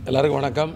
எல்லாருக்கும் வணக்கம்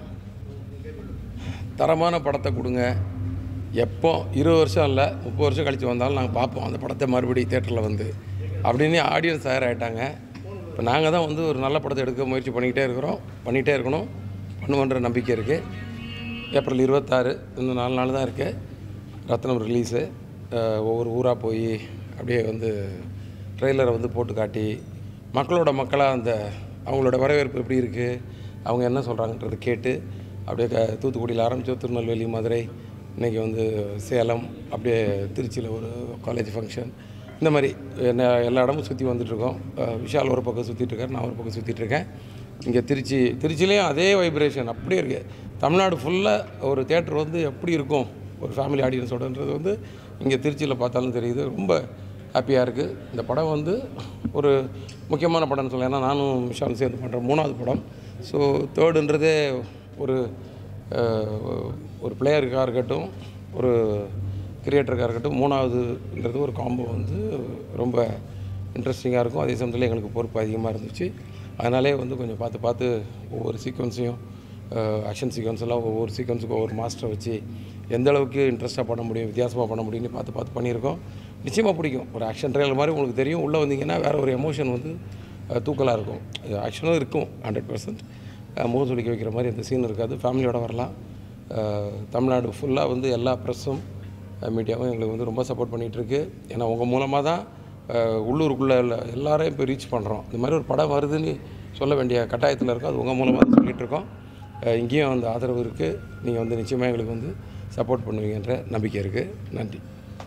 தரமான படத்தை கொடுங்க எப்போ இருபது வருஷம் இல்லை முப்பது வருஷம் கழித்து வந்தாலும் நாங்கள் பார்ப்போம் அந்த படத்தை மறுபடியும் தேட்டரில் வந்து அப்படின்னு ஆடியன்ஸ் தயாராகிட்டாங்க இப்போ நாங்கள் தான் வந்து ஒரு நல்ல படத்தை எடுக்க முயற்சி பண்ணிக்கிட்டே இருக்கிறோம் பண்ணிகிட்டே இருக்கணும் பண்ணுவோன்ற நம்பிக்கை இருக்குது ஏப்ரல் இருபத்தாறு இன்னும் நாலு நாள் தான் இருக்குது ரத்னம் ரிலீஸு ஒவ்வொரு ஊராக போய் அப்படியே வந்து ட்ரெய்லரை வந்து போட்டு காட்டி மக்களோட மக்களாக அந்த அவங்களோட வரவேற்பு எப்படி இருக்குது அவங்க என்ன சொல்கிறாங்கன்றதை கேட்டு அப்படியே க தூத்துக்குடியில் ஆரம்பித்தோம் திருநெல்வேலி மதுரை இன்றைக்கி வந்து சேலம் அப்படியே திருச்சியில் ஒரு காலேஜ் ஃபங்க்ஷன் இந்த மாதிரி என்ன எல்லா இடமும் சுற்றி வந்துட்டுருக்கோம் விஷால் ஒரு பக்கம் சுற்றிட்டு இருக்கார் நான் ஒரு பக்கம் சுற்றிட்டு இருக்கேன் இங்கே திருச்சி திருச்சிலேயும் அதே வைப்ரேஷன் அப்படியே இருக்குது தமிழ்நாடு ஃபுல்லாக ஒரு தேட்டர் வந்து எப்படி இருக்கும் ஒரு ஃபேமிலி ஆடியன்ஸோடன்றது வந்து இங்கே திருச்சியில் பார்த்தாலும் தெரியுது ரொம்ப ஹாப்பியாக இருக்குது இந்த படம் வந்து ஒரு முக்கியமான படம்னு சொல்லலாம் ஏன்னா நானும் விஷாலும் சேர்ந்து பண்ணுறேன் மூணாவது படம் ஸோ தேர்டுன்றதே ஒரு அஹ், ஒரு பிளேயருக்காக இருக்கட்டும் ஒரு கிரியேட்டருக்காக இருக்கட்டும் மூணாவதுன்றது ஒரு காம்போ வந்து ரொம்ப இன்ட்ரெஸ்டிங்காக இருக்கும் அதே சமயத்தில் எங்களுக்கு பொறுப்பு அதிகமாக இருந்துச்சு அதனாலே வந்து கொஞ்சம் பார்த்து பார்த்து ஒவ்வொரு சீக்வன்ஸையும் ஆக்ஷன் சீக்வன்ஸ் எல்லாம் ஒவ்வொரு சீக்வன்ஸுக்கு ஒவ்வொரு மாஸ்டரை வச்சு எந்த அளவுக்கு இன்ட்ரெஸ்ட்டாக பண்ண முடியும் வித்தியாசமாக பண்ண முடியும்னு பார்த்து பார்த்து பண்ணியிருக்கோம் நிச்சயமாக பிடிக்கும் ஒரு ஆக்ஷன் ட்ரெயிலர் மாதிரி உங்களுக்கு தெரியும் உள்ளே வந்தீங்கன்னா வேறு ஒரு எமோஷன் வந்து அஹ், தூக்கலாக இருக்கும் ஆக்ஷனும் இருக்கும் ஹண்ட்ரட் பர்சன்ட் முகம் சுளிக்க வைக்கிற மாதிரி எந்த சீன் இருக்காது ஃபேமிலியோட வரலாம் அஹ், தமிழ்நாடு ஃபுல்லாக வந்து எல்லா ப்ரெஸ்ஸும் மீடியாவும் எங்களுக்கு வந்து ரொம்ப சப்போர்ட் பண்ணிகிட்ருக்கு ஏன்னா உங்கள் மூலமாக தான் அஹ், உள்ளூருக்குள்ளே உள்ள எல்லாரையும் இப்போ ரீச் பண்ணுறோம் இந்த மாதிரி ஒரு படம் வருதுன்னு சொல்ல வேண்டிய கட்டாயத்தில் இருக்கோம் அது உங்கள் மூலமாக தான் சொல்லிகிட்டு இருக்கோம் அஹ், இங்கேயும் அந்த ஆதரவு இருக்குது நீங்கள் வந்து நிச்சயமாக எங்களுக்கு வந்து சப்போர்ட் பண்ணுவீங்கன்ற நம்பிக்கை இருக்குது நன்றி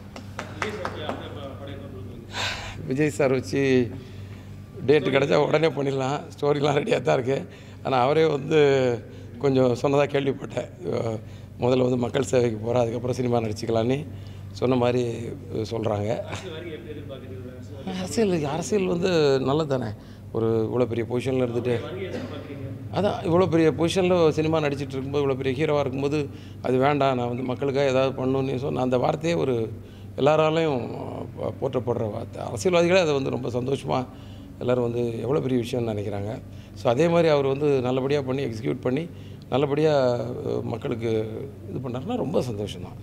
விஜய் சார் வச்சு டேட்டு கிடச்சா உடனே பண்ணிடலாம் ஸ்டோரிலாம் ரெடியாக தான் இருக்குது ஆனால் அவரே வந்து கொஞ்சம் சொன்னதாக கேள்விப்பட்டேன் அஹ் முதல்ல வந்து மக்கள் சேவைக்கு போகிறேன் அதுக்கப்புறம் சினிமா நடிச்சுக்கலான்னு சொன்ன மாதிரி சொல்கிறாங்க அரசியல் அரசியல் வந்து நல்லது தானே ஒரு இவ்வளோ பெரிய பொசிஷனில் இருந்துட்டு அதான் இவ்வளோ பெரிய பொசிஷனில் சினிமா நடிச்சிட்டு இருக்கும்போது இவ்வளோ பெரிய ஹீரோவாக இருக்கும்போது அது வேண்டாம் நான் வந்து மக்களுக்காக ஏதாவது பண்ணணும்னு சொன்ன அந்த வார்த்தையே ஒரு எல்லாராலையும் போ- போற்றப்படுற வார்த்தை அரசியல்வாதிகளே அதை வந்து ரொம்ப சந்தோஷமாக எல்லோரும் வந்து எவ்வளோ பெரிய விஷயம்னு நினைக்கிறாங்க ஸோ அதே மாதிரி அவர் வந்து நல்லபடியாக பண்ணி எக்ஸிக்யூட் பண்ணி நல்லபடியாக மக்களுக்கு இது பண்ணாருன்னா ரொம்ப சந்தோஷம்தான்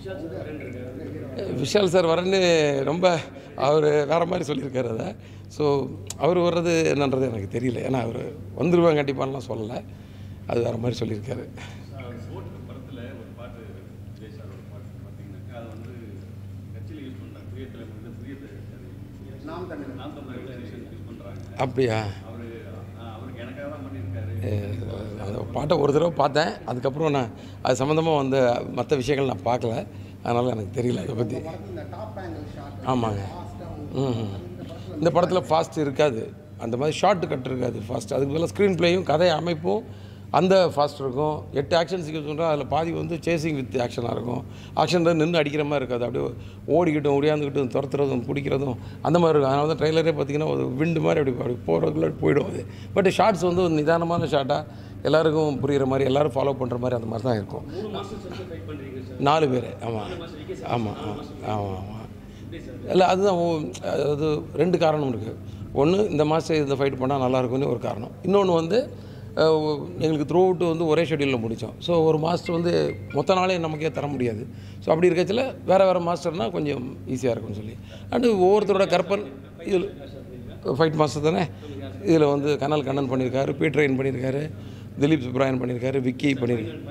விஷால் சார் வரேன்னு ரொம்ப அவர் வேறு மாதிரி சொல்லியிருக்காரு அதை ஸோ அவர் வர்றது என்னன்றது எனக்கு தெரியல ஏன்னா அவர் வந்துருவாங்க கண்டிப்பான்லாம் சொல்லலை அது வேறு மாதிரி சொல்லியிருக்காரு படத்தில் ஒரு பாட்டு விஜய் சாரோட பாட்டு பார்த்தீங்கன்னாக்கா அது வந்து கட்சியில் யூஸ் பண்ணுறாங்க புதிய தலைமுறை புதிய தலைமுறை நாம் தமிழ் நாம் தமிழ் யூஸ் பண்ணுறாங்க அப்படியா அவர் அவருக்கு எனக்காக தான் பண்ணியிருக்காரு அஹ் அந்த பாட்டை ஒரு தடவை பார்த்தேன் அதுக்கப்புறம் நான் அது சம்மந்தமாக வந்த மற்ற விஷயங்கள் நான் பார்க்கல அதனால் எனக்கு தெரியல அதை பற்றி ஆமாங்க ம் இந்த படத்தில் ஃபாஸ்ட் இருக்காது அந்த மாதிரி ஷார்ட் கட் இருக்காது ஃபாஸ்ட் அதுக்கு பதிலாக ஸ்க்ரீன் ப்ளேயும் கதை அமைப்பும் அந்த ஃபாஸ்ட் இருக்கும் எட்டு ஆக்ஷன் சீக்வன்ஸ் சொல்கிறோம் அதில் பாதி வந்து சேசிங் வித் ஆக்ஷனாக இருக்கும் ஆக்ஷன் நின்று அடிக்கிற மாதிரி இருக்காது அப்படியே ஓடிக்கிட்டும் ஒடியாந்துக்கிட்டும் துரத்துறதும் பிடிக்கிறதும் அந்த மாதிரி இருக்கும் அதனால தான் ட்ரெய்லரே பார்த்தீங்கன்னா ஒரு விண்டு மாதிரி அப்படி அப்படி போகிறதுக்குள்ள போயிடும் அது பட் ஷார்ட்ஸ் வந்து ஒரு நிதானமான ஷார்ட்டாக எல்லாருக்கும் புரிகிற மாதிரி எல்லாரும் ஃபாலோ பண்ணுற மாதிரி அந்த மாதிரி தான் இருக்கும் நாலு பேர் ஆமாம் ஆமாம் ஆமாம் ஆமாம் ஆமாம் இல்லை அதுதான் ஓ- அது ரெண்டு காரணம் இருக்குது ஒன்று இந்த மாதம் இந்த ஃபைட் பண்ணால் நல்லாயிருக்கும்னு ஒரு காரணம் இன்னொன்று வந்து அஹ், ஒ- எங்களுக்கு த்ரூ அவுட் வந்து ஒரே ஷெடியூலில் முடித்தோம் ஸோ ஒரு மாஸ்டர் வந்து மொத்த நாளே நமக்கே தர முடியாது ஸோ அப்படி இருக்கச்சில் வேறு வேறு மாஸ்டர்னால் கொஞ்சம் ஈஸியாக இருக்கும்னு சொல்லி அண்டு ஒவ்வொருத்தரோட கற்பன் இதில் ஃபைட் மாஸ்டர் தானே இதில் வந்து கனல் கண்ணன் பண்ணியிருக்காரு பீட்ரைன் பண்ணியிருக்காரு திலீப் சுப்ராயன் பண்ணியிருக்காரு விக்கி பண்ணியிருக்காரு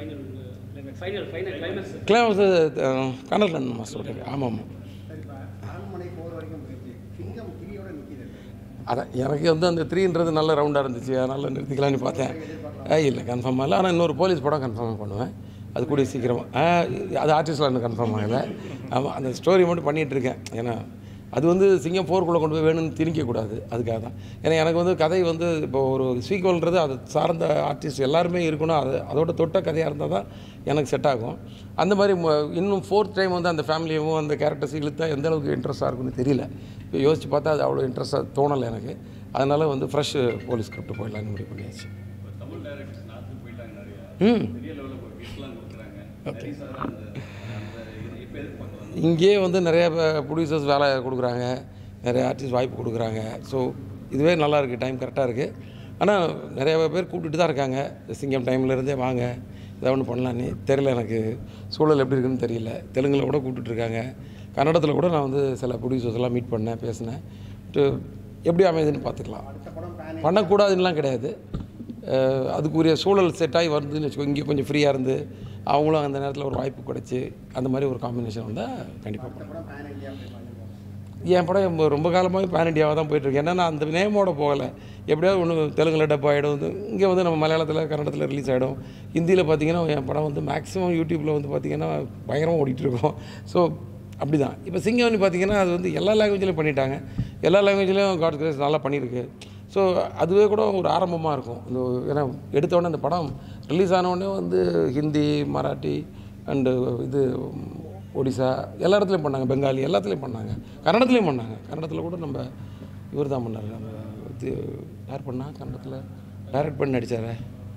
கிளைமாக்ஸ் கனல் கண்ணன் மாஸ்டர் பண்ணியிருக்காரு ஆமாம் ஆமாம் அரண்மனை போர் வரைக்கும் போயிடுச்சு சிங்கம் கிரியோட நிற்கிது அதான் எனக்கு வந்து அந்த த்ரீன்றது நல்ல ரவுண்டாக இருந்துச்சு அதனால் நிறுத்திக்கலாம்னு பார்த்தேன் ஆ இல்லை கன்ஃபார்மாக இல்லை ஆனால் இன்னொரு போலீஸ் படம் கன்ஃபார்மாக பண்ணுவேன் அது கூட சீக்கிரமாக அது ஆர்டிஸ்டில் எனக்கு கன்ஃபார்ம் ஆகலை ஆமாம் அந்த ஸ்டோரி மட்டும் பண்ணிகிட்டு இருக்கேன் ஏன்னா அது வந்து சிங்கம் ஃபோர்க்குள்ளே கொண்டு போய் வேணும்னு திணிக்கக்கூடாது அதுக்காக தான் ஏன்னா எனக்கு வந்து கதை வந்து இப்போ ஒரு சீக்வல்ன்றது அது சார்ந்த ஆர்டிஸ்ட் எல்லாருமே இருக்கணும் அது அதோட தொட்ட கதையாக இருந்தால் தான் எனக்கு செட் ஆகும் அந்த மாதிரி ம- இன்னும் ஃபோர்த் டைம் வந்து அந்த ஃபேமிலியும் அந்த கேரக்டர்ஸ் இழுத்தா எந்த அளவுக்கு இன்ட்ரெஸ்ட்டாக இருக்கும்னு தெரியல இப்போ யோசிச்சு பார்த்தா அது அவ்வளோ இன்ட்ரெஸ்ட்டாக தோணலை எனக்கு அதனால் வந்து ஃப்ரெஷ் போலீஸ் ஸ்கிரிப்ட் போயிடலான்னு முடிவு பண்ணியாச்சு இப்போ தமிழ் டைரக்டர்ஸ் நாட்டுக்கு போயிட்டாங்க நிறையா ம் பெரிய லெவலில் ஒரு கிஃப்ட்லாம் கொடுக்குறாங்க ஹரி சார் அந்த அந்த இது இப்போ எதிர்பார்க்கலாம் இங்கேயே வந்து நிறைய ப்ரொடியூசர்ஸ் வேலை கொடுக்குறாங்க நிறைய ஆர்டிஸ்ட் வாய்ப்பு கொடுக்குறாங்க ஸோ இதுவே நல்லா இருக்குது டைம் கரெக்டாக இருக்குது ஆனால் நிறைய பேர் கூப்பிட்டுட்டு தான் இருக்காங்க சிங்கம் டைம்ல இருந்தே வாங்க இதை ஒன்று பண்ணலான்னு தெரியல எனக்கு சூழல் எப்படி இருக்குன்னு தெரியல தெலுங்கில் கூட கூப்பிட்டுட்டு இருக்காங்க கன்னடத்தில் கூட நான் வந்து சில ப்ரொடியூசர்ஸ் எல்லாம் மீட் பண்ணேன் பேசினேன் பட் எப்படி அமையுதுன்னு பார்த்துக்கலாம் அடுத்த படம் பேன் பண்ணக்கூடாதுன்னெலாம் கிடையாது அஹ் அதுக்குரிய சூழல் செட் ஆகி வருதுன்னு வச்சுக்கோ இங்கே கொஞ்சம் ஃப்ரீயாக இருந்து அவங்களும் அந்த நேரத்தில் ஒரு வாய்ப்பு கிடச்சி அந்த மாதிரி ஒரு காம்பினேஷன் வந்தால் கண்டிப்பாக அடுத்த படம் பேன் இந்தியா அப்படி பண்ணிருக்கோம் என் படம் ரொம்ப- ரொம்ப காலமாகவே பேன் இண்டியாவாக தான் போயிட்டுருக்கு ஏன்னா நான் அந்த நேமோட போகலை எப்படியாவது ஒன்று தெலுங்கில் டப் ஆகிடும் வந்து இங்கே வந்து நம்ம மலையாளத்தில் கன்னடத்தில் ரிலீஸ் ஆகிடும் ஹிந்தியில் பார்த்தீங்கன்னா என் படம் வந்து மேக்ஸிமம் யூடியூப்பில் வந்து பார்த்தீங்கன்னா பயங்கரமாக ஓடிட்டு இருக்கும் ஸோ அப்படி தான் இப்போ சிங்கம்னு பார்த்தீங்கன்னா அது வந்து எல்லா லாங்குவேஜ்லையும் பண்ணிட்டாங்க எல்லா லாங்குவேஜ்லேயும் காட் கிரேஸ் நல்லா பண்ணியிருக்கு ஸோ அதுவே கூட ஒரு ஆரம்பமாக இருக்கும் இந்த ஏன்னா எடுத்த உடனே அந்த படம் ரிலீஸ் ஆன உடனே வந்து ஹிந்தி மராட்டி அண்டு இது ஒடிசா எல்லா இடத்துலையும் பண்ணாங்க பெங்காலி எல்லாத்துலேயும் பண்ணாங்க கன்னடத்துலேயும் பண்ணாங்க கன்னடத்தில் கூட நம்ம இவர் தான் பண்ணார் நம்ம இது யார் பண்ணா கன்னடத்தில் டைரக்ட் பண்ணி நடித்தார்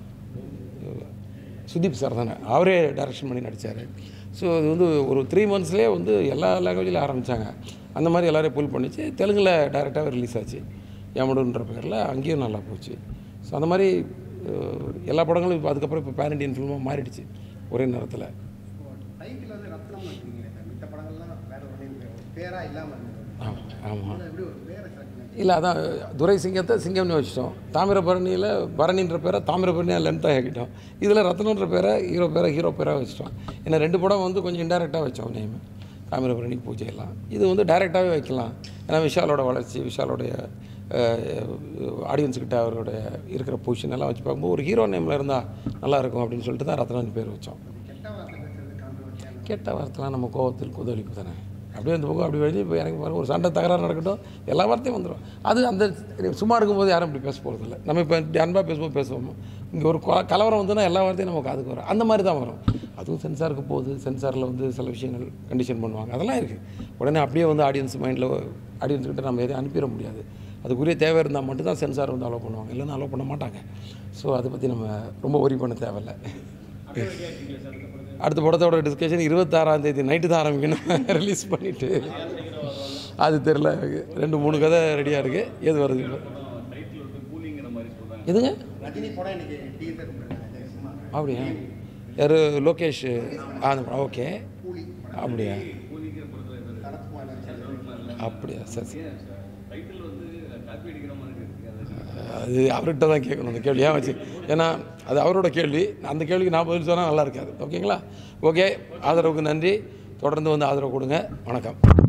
சுதீப் சார் தானே அவரே டைரக்ஷன் பண்ணி நடித்தார் ஸோ அது வந்து ஒரு த்ரீ மந்த்ஸ்லேயே வந்து எல்லா லாங்குவேஜில் ஆரம்பித்தாங்க அந்த மாதிரி எல்லாரையும் புல் பண்ணிச்சு தெலுங்கில் டைரெக்டாகவே ரிலீஸ் ஆச்சு யமடுன்ற பேரில் அங்கேயும் நல்லா போச்சு ஸோ அந்த மாதிரி அஹ், எல்லா படங்களும் இப்போ அதுக்கப்புறம் இப்போ பேன் இண்டியன் ஃபில்மாக மாறிடுச்சு ஒரே நேரத்தில் டைட்டில் வந்து ரத்னம் வச்சுருக்கீங்க சார் மித்த படங்கள்லாம் வேற ஒரு பேராக இல்லாமல் இருந்தது ஆமாம் ஆமாம் அது எப்படி ஒரு பேரை செலக்ட் பண்ணி இல்லை அதான் துரை சிங்கத்தை சிங்கம்னு வச்சிட்டோம் தாமிரபரணியில் பரணின்ற பேரை தாமிரபரணியாக லென்த்தாக ஆக்கிட்டோம் இதில் ரத்னன்ற பேரை ஹீரோ பேரை ஹீரோ பேராக வச்சிட்டோம் ஏன்னா ரெண்டு படம் வந்து கொஞ்சம் இன்டெரக்டாக வச்சோம் நேம் தாமிரபரணி பூஜை எல்லாம் இது வந்து டைரெக்டாகவே வைக்கலாம் ஏன்னா விஷாலோட வளர்ச்சி விஷாலோடைய ஆடியன்ஸ்கிட்ட அவருடைய இருக்கிற பொசிஷன் எல்லாம் வச்சு பார்க்கும்போது ஒரு ஹீரோ நேமில் இருந்தால் நல்லாயிருக்கும் அப்படின்னு சொல்லிட்டு தான் ரத்னன் பேர் வச்சோம் கெட்ட வார்த்தை பேசுறது கான்ட்ரவர்சியாக கெட்ட வார்த்தைலாம் நம்ம கோவத்தில் கொந்தளிப்பு தானே அப்படியே அந்த பக்கம் அப்படி வெளியே போய் இறங்கி பாருங்க ஒரு சண்டை தகராறு நடக்கட்டும் எல்லா வார்த்தையும் வந்துடும் அது அந்த சும்மா இருக்கும்போது யாரும் இப்படி பேச போகிறதில்ல நம்ம இப்போ அன்பாக பேசும்போது பேசுவோம் இங்கே ஒரு கொ- கலவரம் வந்துன்னா எல்லா வார்த்தையும் நமக்கு அதுக்கு வரும் அந்த மாதிரி தான் வரும் அதுவும் சென்சாருக்கு போகுது சென்சாரில் வந்து சில விஷயங்கள் கண்டிஷன் பண்ணுவாங்க அதெல்லாம் இருக்குது உடனே அப்படியே வந்து ஆடியன்ஸ் மைண்டில் ஆடியன்ஸ் கிட்ட நம்ம எதையும் அனுப்பிட முடியாது அதுக்குரிய தேவை இருந்தால் மட்டும்தான் சென்சார் வந்து அலோவ் பண்ணுவாங்க இல்லைன்னா அலோவ் பண்ண மாட்டாங்க ஸோ அதை பற்றி நம்ம ரொம்ப ஒரி பண்ண தேவையில்லை அடுத்த படத்தோட டிஸ்கஷன் இருபத்தாறாம் தேதி நைட்டு தான் ஆரம்பிக்கணும் ரிலீஸ் பண்ணிவிட்டு அது தெரில ரெண்டு மூணு கதை ரெடியாக இருக்குது எது வருது இப்போ டைட்டில் வந்து கூலிங்கிற மாதிரி சொல்கிறாங்க எதுங்க ரஜினி படம் இன்னைக்கு டீசர் விட்டுருக்காங்க சும்மா அப்படியா யார் லோகேஷ் ஆ அந்த படம் ஓகே கூலி அப்படியா கூலிங்கிற படத்தில் எது சரத்குமார் நடிச்சது. அப்படியா சரி சரி டைட்டில் வந்து காப்பி அடிக்கிற மாதிரி இருக்கு அது அது அவர்கிட்ட தான் கேட்கணும் அந்த கேள்வி ஏன் வச்சு ஏன்னா அது அவரோட கேள்வி அந்த கேள்விக்கு நான் பதில் சொன்னால் நல்லா இருக்காது ஓகேங்களா ஓகே ஆதரவுக்கு நன்றி தொடர்ந்து வந்து ஆதரவு கொடுங்க வணக்கம்